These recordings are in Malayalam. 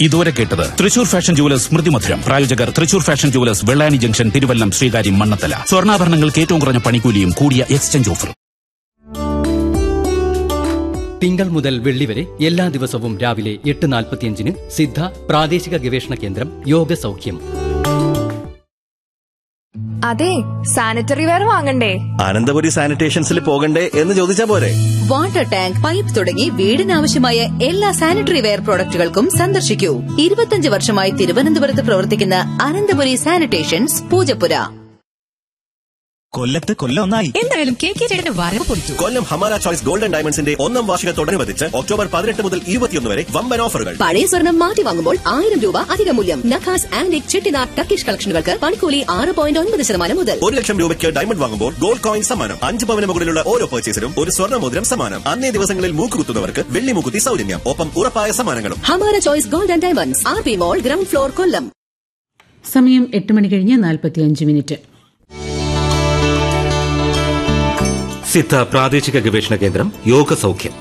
ഇതുവരെ കേട്ടത് തൃശൂർ ഫാഷൻ ജുവലേഴ്സ് സ്മൃതി മധുരം പ്രായോജകർ Thrissur fashion jewellers Vellani junction Thiruvallam Sreekaryam Mannathala സ്വർണ്ണാഭരണങ്ങൾക്ക് ഏറ്റവും കുറഞ്ഞ പണിക്കൂലിയും കൂടിയ എക്സ്ചേഞ്ച് ഓഫറും തിങ്കൾ മുതൽ വെള്ളി വരെ എല്ലാ ദിവസവും രാവിലെ എട്ട് നാൽപ്പത്തിയഞ്ചിന് സിദ്ധ പ്രാദേശിക ഗവേഷണ കേന്ദ്രം യോഗ സൗഖ്യം അതെ സാനിറ്ററി വെയർ വാങ്ങണ്ടേ അനന്തപുരി സാനിറ്റേഷൻസിൽ പോകണ്ടേ എന്ന് ചോദിച്ചാ പോരെ വാട്ടർ ടാങ്ക് പൈപ്പ് തുടങ്ങി വീടിനാവശ്യമായ എല്ലാ സാനിറ്ററി വെയർ പ്രോഡക്റ്റുകൾക്കും സന്ദർശിക്കൂ ഇരുപത്തിയഞ്ച് വർഷമായി തിരുവനന്തപുരത്ത് പ്രവർത്തിക്കുന്ന അനന്തപുരി സാനിറ്റേഷൻസ് പൂജപ്പുര കൊല്ലത്ത് കൊല്ലം ഒന്നായി എന്തായാലും കെ കെ ചേട്ടന്റെ വരവ് പൊളിച്ചു കൊല്ലം ഹമാര ചോയ്സ് ഗോൾഡൻ ഡയമണ്ട്സിന്റെ ഒന്നാം വാർഷികത്തോടനുബന്ധിച്ച് ഒക്ടോബർ പതിനെട്ട് മുതൽ ഇരുപത്തിയൊന്ന് വരെ വമ്പൻ ഓഫറുകൾ പഴയ സ്വർണം മാറ്റി വാങ്ങുമ്പോൾ ആയിരം രൂപ അധിക മൂല്യം നഖാസ് ആൻഡ് ചെട്ടിനാർ ടർക്കിഷ് കളക്ഷനുകൾക്ക് പണിക്കൂലി ആറ് പോയിന്റ് ഒൻപത് ശതമാനം മുതൽ ഒരു ലക്ഷം രൂപയ്ക്ക് ഡയമണ്ട് വാങ്ങുമ്പോൾ ഗോൾഡ് കോയിൻ സമ്മാനം അഞ്ച് പവന് മുകളിലുള്ള ഓരോ പർച്ചേസിനും ഒരു സ്വർണ്ണ മോതിരം സമ്മാനം അന്നേ ദിവസങ്ങളിൽ മൂക്കുകുത്തുന്നവർക്ക് വെള്ളി മൂക്കുത്തി സൗജന്യം ഒപ്പം ഉറപ്പായ സമ്മാനങ്ങളും Hamara choice golden diamonds R P mall ground floor Kollam സമയം എട്ട് മണി കഴിഞ്ഞ് നാൽപ്പത്തിയഞ്ച് മിനിറ്റ് സിദ്ധ പ്രാദേശിക ഗവേഷണ കേന്ദ്രം യോഗ സൗഖ്യം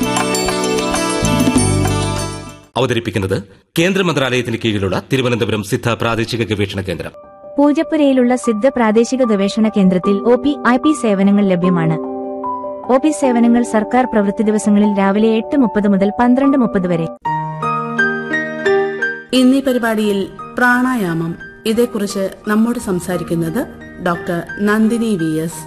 അവതരിപ്പിക്കുന്നത് കേന്ദ്ര മന്ത്രാലയത്തിന് കീഴിലുള്ള തിരുവനന്തപുരം സിദ്ധ പ്രാദേശിക ഗവേഷണ കേന്ദ്രം പൂജപ്പുരയിലുള്ള സിദ്ധ പ്രാദേശിക ഗവേഷണ കേന്ദ്രത്തിൽ ഒ പി ഐ പി സേവനങ്ങൾ ലഭ്യമാണ് ഒ പി സേവനങ്ങൾ സർക്കാർ പ്രവൃത്തി ദിവസങ്ങളിൽ രാവിലെ എട്ട് മുപ്പത് മുതൽ പന്ത്രണ്ട് മുപ്പത് വരെ ഇന്നീ പരിപാടിയിൽ പ്രാണായാമം ഇതേക്കുറിച്ച് നമ്മോട് സംസാരിക്കുന്നത് ഡോക്ടർ നന്ദിനി വി എസ്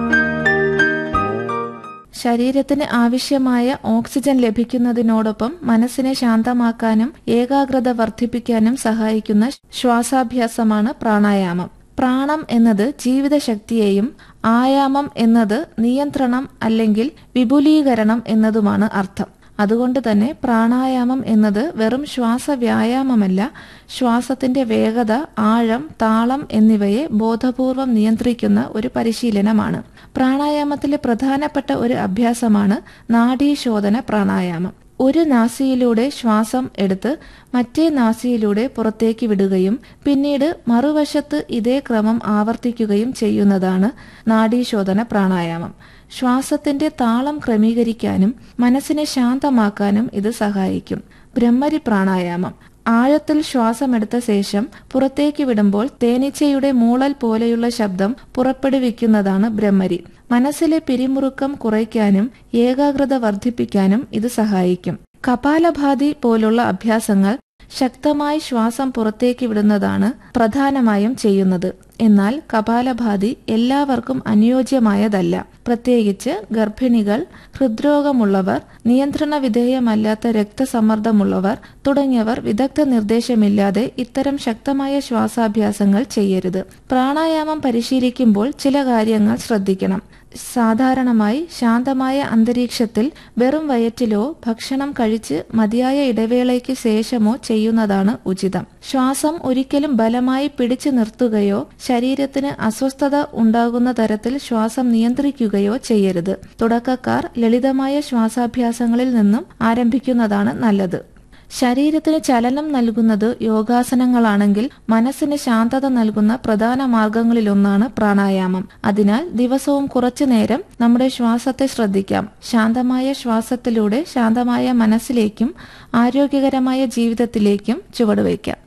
ശരീരത്തിന് ആവശ്യമായ ഓക്സിജൻ ലഭിക്കുന്നതിനോടൊപ്പം മനസ്സിനെ ശാന്തമാക്കാനും ഏകാഗ്രത വർദ്ധിപ്പിക്കാനും സഹായിക്കുന്ന ശ്വാസാഭ്യാസമാണ് പ്രാണായാമം പ്രാണം എന്നത് ജീവിതശക്തിയെയും ആയാമം എന്നത് നിയന്ത്രണം അല്ലെങ്കിൽ വിപുലീകരണം എന്നതുമാണ് അർത്ഥം അതുകൊണ്ട് തന്നെ പ്രാണായാമം എന്നത് വെറും ശ്വാസ വ്യായാമമല്ല ശ്വാസത്തിന്റെ വേഗത ആഴം താളം എന്നിവയെ ബോധപൂർവം നിയന്ത്രിക്കുന്ന ഒരു പരിശീലനമാണ് പ്രാണായാമത്തിലെ പ്രധാനപ്പെട്ട ഒരു അഭ്യാസമാണ് നാഡീശോധന പ്രാണായാമം ഒരു നാസിയിലൂടെ ശ്വാസം എടുത്ത് മറ്റേ നാസിയിലൂടെ പുറത്തേക്ക് വിടുകയും പിന്നീട് മറുവശത്ത് ഇതേ ക്രമം ആവർത്തിക്കുകയും ചെയ്യുന്നതാണ് നാഡീശോധന പ്രാണായാമം ശ്വാസത്തിന്റെ താളം ക്രമീകരിക്കാനും മനസ്സിനെ ശാന്തമാക്കാനും ഇത് സഹായിക്കും ബ്രഹ്മരി പ്രാണായാമം ആഴത്തിൽ ശ്വാസമെടുത്ത ശേഷം പുറത്തേക്ക് വിടുമ്പോൾ തേനീച്ചയുടെ മൂളൽ പോലെയുള്ള ശബ്ദം പുറപ്പെടുവിക്കുന്നതാണ് ബ്രഹ്മരി മനസ്സിലെ പിരിമുറുക്കം കുറയ്ക്കാനും ഏകാഗ്രത വർദ്ധിപ്പിക്കാനും ഇത് സഹായിക്കും കപാലഭാതി പോലുള്ള അഭ്യാസങ്ങൾ ശക്തമായി ശ്വാസം പുറത്തേക്ക് വിടുന്നതാണ് പ്രധാനമായും ചെയ്യുന്നത് എന്നാൽ കപാലഭാതി എല്ലാവർക്കും അനുയോജ്യമായതല്ല പ്രത്യേകിച്ച് ഗർഭിണികൾ ഹൃദ്രോഗമുള്ളവർ നിയന്ത്രണ വിധേയമല്ലാത്ത രക്തസമ്മർദ്ദമുള്ളവർ തുടങ്ങിയവർ വിദഗ്ധ നിർദ്ദേശമില്ലാതെ ഇത്തരം ശക്തമായ ശ്വാസാഭ്യാസങ്ങൾ ചെയ്യരുത് പ്രാണായാമം പരിശീലിക്കുമ്പോൾ ചില കാര്യങ്ങൾ ശ്രദ്ധിക്കണം സാധാരണമായി ശാന്തമായ അന്തരീക്ഷത്തിൽ വെറും വയറ്റിലോ ഭക്ഷണം കഴിച്ച് മതിയായ ഇടവേളയ്ക്ക് ശേഷമോ ചെയ്യുന്നതാണ് ഉചിതം ശ്വാസം ഒരിക്കലും ബലമായി പിടിച്ചു നിർത്തുകയോ ശരീരത്തിന് അസ്വസ്ഥത ഉണ്ടാകുന്ന തരത്തിൽ ശ്വാസം നിയന്ത്രിക്കുകയോ ചെയ്യരുത് തുടക്കക്കാർ ലളിതമായ ശ്വാസാഭ്യാസങ്ങളിൽ നിന്നും ആരംഭിക്കുന്നതാണ് നല്ലത് ശരീരത്തിന് ചലനം നൽകുന്നത് യോഗാസനങ്ങളാണെങ്കിൽ മനസ്സിന് ശാന്തത നൽകുന്ന പ്രധാന മാർഗങ്ങളിലൊന്നാണ് പ്രാണായാമം അതിനാൽ ദിവസവും കുറച്ചു നേരം നമ്മുടെ ശ്വാസത്തെ ശ്രദ്ധിക്കാം ശാന്തമായ ശ്വാസത്തിലൂടെ ശാന്തമായ മനസ്സിലേക്കും ആരോഗ്യകരമായ ജീവിതത്തിലേക്കും ചുവടുവയ്ക്കാം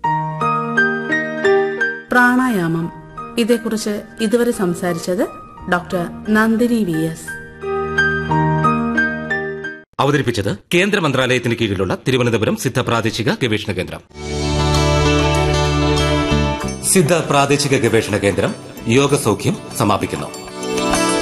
പ്രാണായാമം ഇതേക്കുറിച്ച് ഇതുവരെ സംസാരിച്ചത് ഡോക്ടർ നന്ദിനി വി എസ് അവതരിപ്പിച്ചത് കേന്ദ്ര മന്ത്രാലയത്തിന് കീഴിലുള്ള തിരുവനന്തപുരം സിദ്ധ പ്രാദേശിക ഗവേഷണ കേന്ദ്രം സിദ്ധ പ്രാദേശിക ഗവേഷണ കേന്ദ്രം യോഗ സൗഖ്യം സമാപിക്കുന്നു